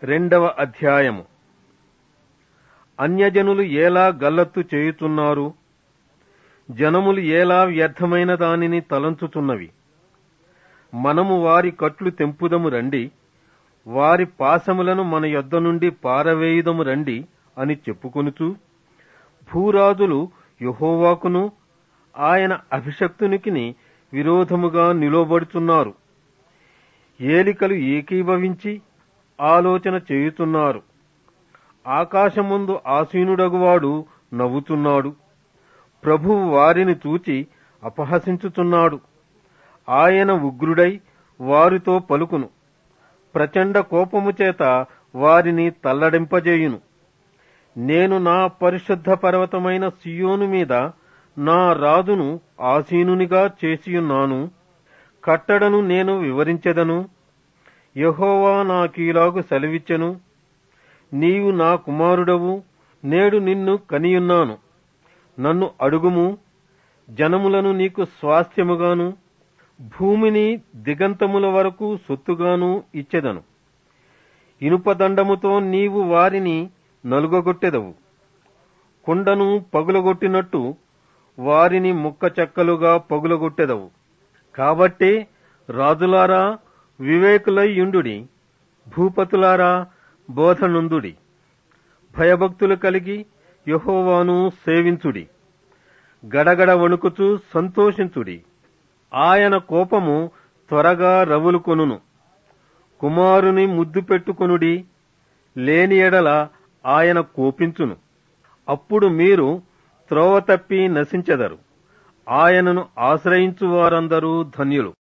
రెండవ అధ్యాయము అన్యజనులు ఏలా గల్లత్తు చేయుచున్నారు జనములు ఏలా వ్యర్థమైన దానిని తలంచుచున్నవి మనము వారి కట్లు తెంపుదము రండి వారి పాశములను మన యొద్ద నుండి పారవేయుదము రండి అని చెప్పుకొనుచు భూరాజులు యహోవాకును ఆయన అభిషక్తునికిని విరోధముగా నిలువబడుచున్నారు ఏలికలు ఏకీభవించి ఆలోచన చేయుచున్నారు ఆకాశముందు ఆసీనుడగువాడు నవ్వుచున్నాడు ప్రభువు వారిని చూచి అపహసించుచున్నాడు ఆయన ఉగ్రుడై వారితో పలుకును ప్రచండ కోపము చేత వారిని తల్లడింపజేయును నేను నా పరిశుద్ధ పర్వతమైన సియోను మీద నా రాజును ఆసీనునిగా చేసియున్నాను కట్టడను నేను వివరించెదను యహోవా నాకీలాగు సెలవిచ్చెను నీవు నా కుమారుడవు నేడు నిన్ను కనియున్నాను నన్ను అడుగుము జనములను నీకు స్వాస్థ్యముగాను భూమిని దిగంతముల వరకు సొత్తుగాను ఇచ్చెదను ఇనుపదండముతో నీవు వారిని నలుగగొట్టెదవు కుండను పగులగొట్టినట్టు వారిని ముక్క చెక్కలుగా పగులగొట్టెదవు కాబట్టి రాజులారా వివేకులై యుండుడి భూపతులారా బోధనుందుడి భయభక్తులు కలిగి యహోవాను సేవించుడి గడగడ వణుకుచూ సంతోషించుడి ఆయన కోపము త్వరగా రవులుకొనును కుమారుని ముద్దు పెట్టుకొనుడి లేని ఎడల ఆయన కోపించును అప్పుడు మీరు త్రోవ తప్పి నశించెదరు ఆయనను ఆశ్రయించు వారందరూ ధన్యులు